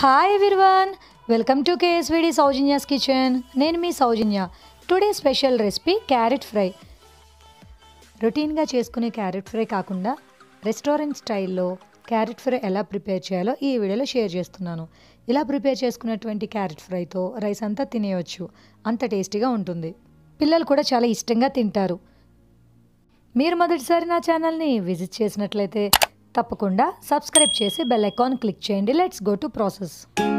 hi everyone welcome to KSVD Sowjanya's kitchen నేను మీ Sowjanya today special recipe carrot fry రొటీన్గా చేసుకునే క్యారెట్ ఫ్రై కాకుండా రెస్టారెంట్ స్టైల్లో క్యారెట్ ఫ్రై ఎలా ప్రిపేర్ చేయాలో ఈ వీడియోలో షేర్ చేస్తున్నాను ఇలా ప్రిపేర్ చేసుకున్నటువంటి క్యారెట్ ఫ్రైతో రైస్ అంతా తినేయవచ్చు అంత టేస్టీగా ఉంటుంది పిల్లలు కూడా చాలా ఇష్టంగా తింటారు మీరు మొదటిసారి నా ఛానల్ని విజిట్ చేసినట్లయితే తప్పకుండా సబ్స్క్రైబ్ చేసి బెల్ ఐకాన్ క్లిక్ చేయండి లెట్స్ గో టు ప్రాసెస్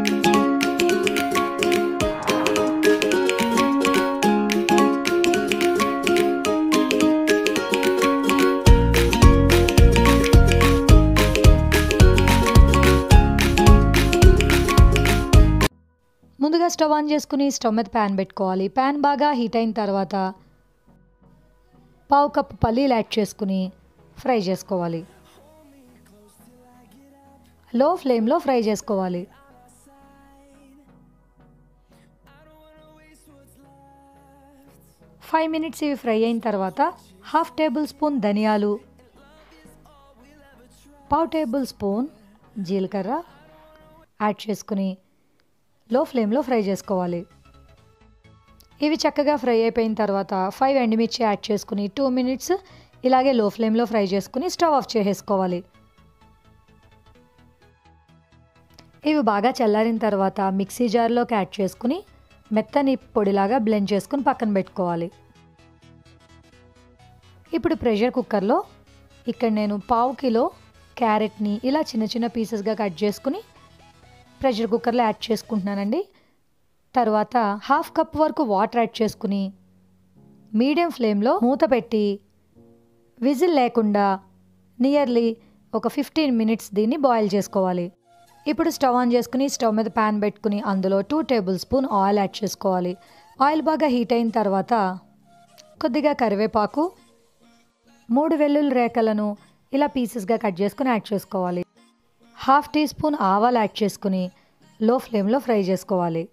ముందుగా స్టవ్ ఆన్ చేసుకుని స్టవ్ మీద ప్యాన్ పెట్టుకోవాలి ప్యాన్ బాగా హీట్ అయిన తర్వాత పావు కప్పు పల్లీలు యాడ్ చేసుకుని ఫ్రై చేసుకోవాలి లో ఫ్లేమ్లో ఫ్రై చేసుకోవాలి ఫైవ్ మినిట్స్ ఇవి ఫ్రై అయిన తర్వాత హాఫ్ టేబుల్ స్పూన్ ధనియాలు పావు టేబుల్ స్పూన్ జీలకర్ర యాడ్ చేసుకుని లో ఫ్లేమ్లో ఫ్రై చేసుకోవాలి ఇవి చక్కగా ఫ్రై అయిపోయిన తర్వాత ఫైవ్ ఎండుమిర్చి యాడ్ చేసుకుని టూ మినిట్స్ ఇలాగే లో ఫ్లేమ్లో ఫ్రై చేసుకుని స్టవ్ ఆఫ్ చేసేసుకోవాలి ఇవి బాగా చల్లారిన తర్వాత మిక్సీ జార్లోకి యాడ్ చేసుకుని మెత్తని పొడిలాగా బ్లెండ్ చేసుకుని పక్కన పెట్టుకోవాలి ఇప్పుడు ప్రెషర్ కుక్కర్లో ఇక్కడ నేను పావు కిలో క్యారెట్ని ఇలా చిన్న చిన్న పీసెస్గా కట్ చేసుకుని ప్రెషర్ కుక్కర్లో యాడ్ చేసుకుంటున్నానండి తర్వాత హాఫ్ కప్ వరకు వాటర్ యాడ్ చేసుకుని మీడియం ఫ్లేమ్లో మూత పెట్టి విజిల్ లేకుండా నియర్లీ ఒక ఫిఫ్టీన్ మినిట్స్ దీన్ని బాయిల్ చేసుకోవాలి ఇప్పుడు స్టవ్ ఆన్ చేసుకుని స్టవ్ మీద ప్యాన్ పెట్టుకుని అందులో two tablespoon oil add చేసుకోవాలి ఆయిల్ బాగా హీట్ అయిన తర్వాత కొద్దిగా కరివేపాకు మూడు వెల్లుల్లి రేఖలను ఇలా పీసెస్గా కట్ చేసుకుని యాడ్ చేసుకోవాలి హాఫ్ టీ స్పూన్ ఆవాలు యాడ్ చేసుకుని లో ఫ్లేమ్లో ఫ్రై చేసుకోవాలి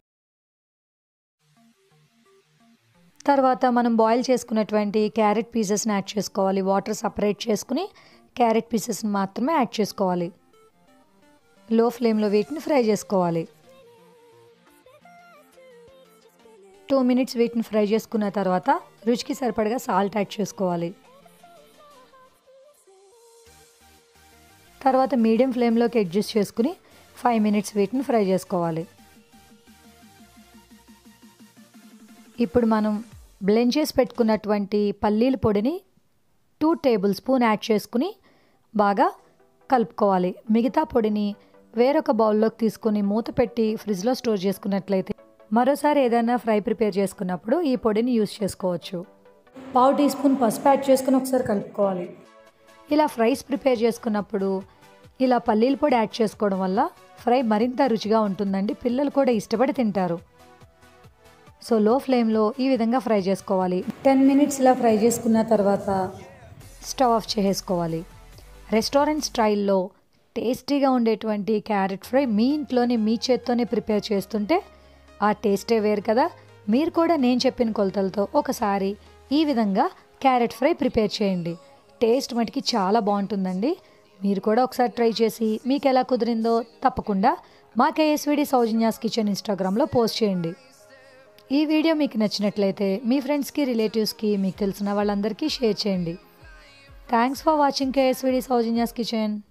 తర్వాత మనం బాయిల్ చేసుకున్నటువంటి క్యారెట్ పీసెస్ని యాడ్ చేసుకోవాలి వాటర్ సపరేట్ చేసుకుని క్యారెట్ పీసెస్ని మాత్రమే యాడ్ చేసుకోవాలి లో ఫ్లేమ్లో వీటిని ఫ్రై చేసుకోవాలి టూ మినిట్స్ వీటిని ఫ్రై చేసుకున్న తర్వాత రుచికి సరిపడగా సాల్ట్ యాడ్ చేసుకోవాలి తర్వాత మీడియం ఫ్లేమ్లోకి అడ్జస్ట్ చేసుకుని ఫైవ్ మినిట్స్ వీటిని ఫ్రై చేసుకోవాలి ఇప్పుడు మనం బ్లెండ్ చేసి పెట్టుకున్నటువంటి పల్లీల పొడిని టూ టేబుల్ స్పూన్ యాడ్ చేసుకుని బాగా కలుపుకోవాలి మిగతా పొడిని వేరొక బౌల్లోకి తీసుకుని మూత పెట్టి ఫ్రిడ్జ్లో స్టోర్ చేసుకున్నట్లయితే మరోసారి ఏదైనా ఫ్రై ప్రిపేర్ చేసుకున్నప్పుడు ఈ పొడిని యూస్ చేసుకోవచ్చు పావు టీ స్పూన్ పసుపు యాడ్ చేసుకుని ఒకసారి కలుపుకోవాలి ఇలా ఫ్రైస్ ప్రిపేర్ చేసుకున్నప్పుడు ఇలా పల్లీల పొడి యాడ్ చేసుకోవడం వల్ల ఫ్రై మరింత రుచిగా ఉంటుందండి పిల్లలు కూడా ఇష్టపడి తింటారు సో లో ఫ్లేమ్లో ఈ విధంగా ఫ్రై చేసుకోవాలి టెన్ మినిట్స్ ఇలా ఫ్రై చేసుకున్న తర్వాత స్టవ్ ఆఫ్ చేసేసుకోవాలి రెస్టారెంట్ స్టైల్లో టేస్టీగా ఉండేటువంటి క్యారెట్ ఫ్రై మీ ఇంట్లోనే మీ చేత్తోనే ప్రిపేర్ చేస్తుంటే ఆ టేస్టే వేరు కదా మీరు కూడా నేను చెప్పిన కొలతలతో ఒకసారి ఈ విధంగా క్యారెట్ ఫ్రై ప్రిపేర్ చేయండి టేస్ట్ మటుకి చాలా బాగుంటుందండి మీరు కూడా ఒకసారి ట్రై చేసి మీకు ఎలా కుదిరిందో తప్పకుండా మా కేఎస్విడి సౌజన్యాస్ కిచెన్ ఇన్స్టాగ్రామ్లో పోస్ట్ చేయండి ఈ వీడియో మీకు నచ్చినట్లయితే మీ ఫ్రెండ్స్కి రిలేటివ్స్కి మీకు తెలిసిన వాళ్ళందరికీ షేర్ చేయండి thanks for watching KSVD Sowjanya's kitchen